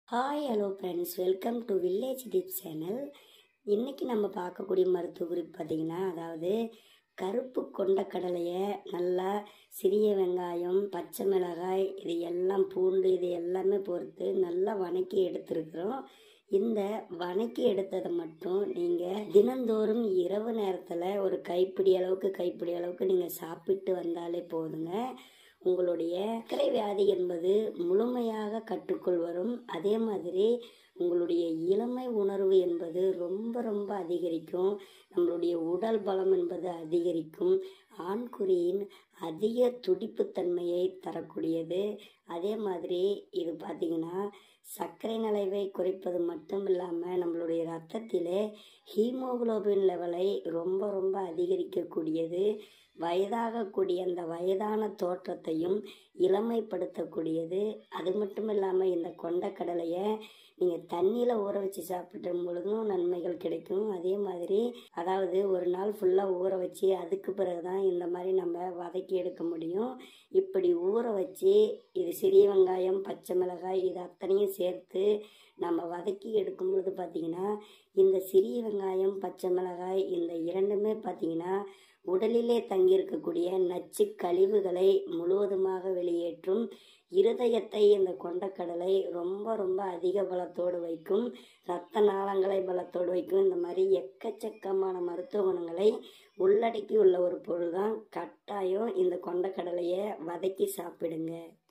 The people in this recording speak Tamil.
hi hello friends welcome to village trip channel இன்றைக்கி நம்ம பார்க்கக்கூடிய மருத்துவ குறிப்பு பார்த்திங்கன்னா அதாவது கருப்பு கொண்ட கடலையை நல்லா சிறிய வெங்காயம் பச்சை மிளகாய் இது எல்லாம் பூண்டு இது எல்லாமே பொறுத்து நல்லா வணக்கி எடுத்துருக்குறோம் இந்த வணக்கி எடுத்ததை மட்டும் நீங்கள் தினந்தோறும் இரவு நேரத்தில் ஒரு கைப்பிடி அளவுக்கு கைப்பிடி அளவுக்கு நீங்கள் சாப்பிட்டு வந்தாலே போதுங்க உங்களுடைய சர்க்கரை வியாதி என்பது முழுமையாக கட்டுக்குள் வரும் அதே மாதிரி உங்களுடைய இளமை உணர்வு என்பது ரொம்ப ரொம்ப அதிகரிக்கும் நம்மளுடைய உடல் பலம் என்பது அதிகரிக்கும் ஆண்குறியின் அதிக துடிப்புத்தன்மையை தரக்கூடியது அதே மாதிரி இது பார்த்திங்கன்னா சர்க்கரை நலைவை குறைப்பது மட்டும் இல்லாமல் நம்மளுடைய ரத்தத்திலே ஹீமோகுளோபின் லெவலை ரொம்ப ரொம்ப அதிகரிக்கக்கூடியது வயதாகக்கூடிய அந்த வயதான தோற்றத்தையும் இளமைப்படுத்தக்கூடியது அது மட்டும் இல்லாமல் இந்த கொண்டக்கடலையை நீங்கள் தண்ணியில் ஊற வச்சு சாப்பிடும் பொழுதும் நன்மைகள் கிடைக்கும் அதே மாதிரி அதாவது ஒரு நாள் ஃபுல்லாக ஊற வச்சு அதுக்கு பிறகு தான் இந்த மாதிரி நம்ம வதக்கி எடுக்க முடியும் இப்படி ஊற வச்சு இது சிறிய வெங்காயம் பச்சை மிளகாய் இது அத்தனையும் சேர்த்து நம்ம வதக்கி எடுக்கும் பொழுது பார்த்திங்கன்னா இந்த சிறிய வெங்காயம் பச்சை மிளகாய் இந்த இரண்டுமே பார்த்திங்கன்னா உடலிலே தங்கியிருக்கக்கூடிய நச்சு கழிவுகளை முழுவதுமாக வெளியேற்றும் இருதயத்தை இந்த கொண்டக்கடலை ரொம்ப ரொம்ப அதிக பலத்தோடு வைக்கும் இரத்த நாளங்களை பலத்தோடு வைக்கும் இந்த மாதிரி எக்கச்சக்கமான மருத்துவ குணங்களை உள்ளடக்கி உள்ள ஒரு பொருள் தான் கட்டாயம் இந்த கொண்டக்கடலையை வதக்கி சாப்பிடுங்க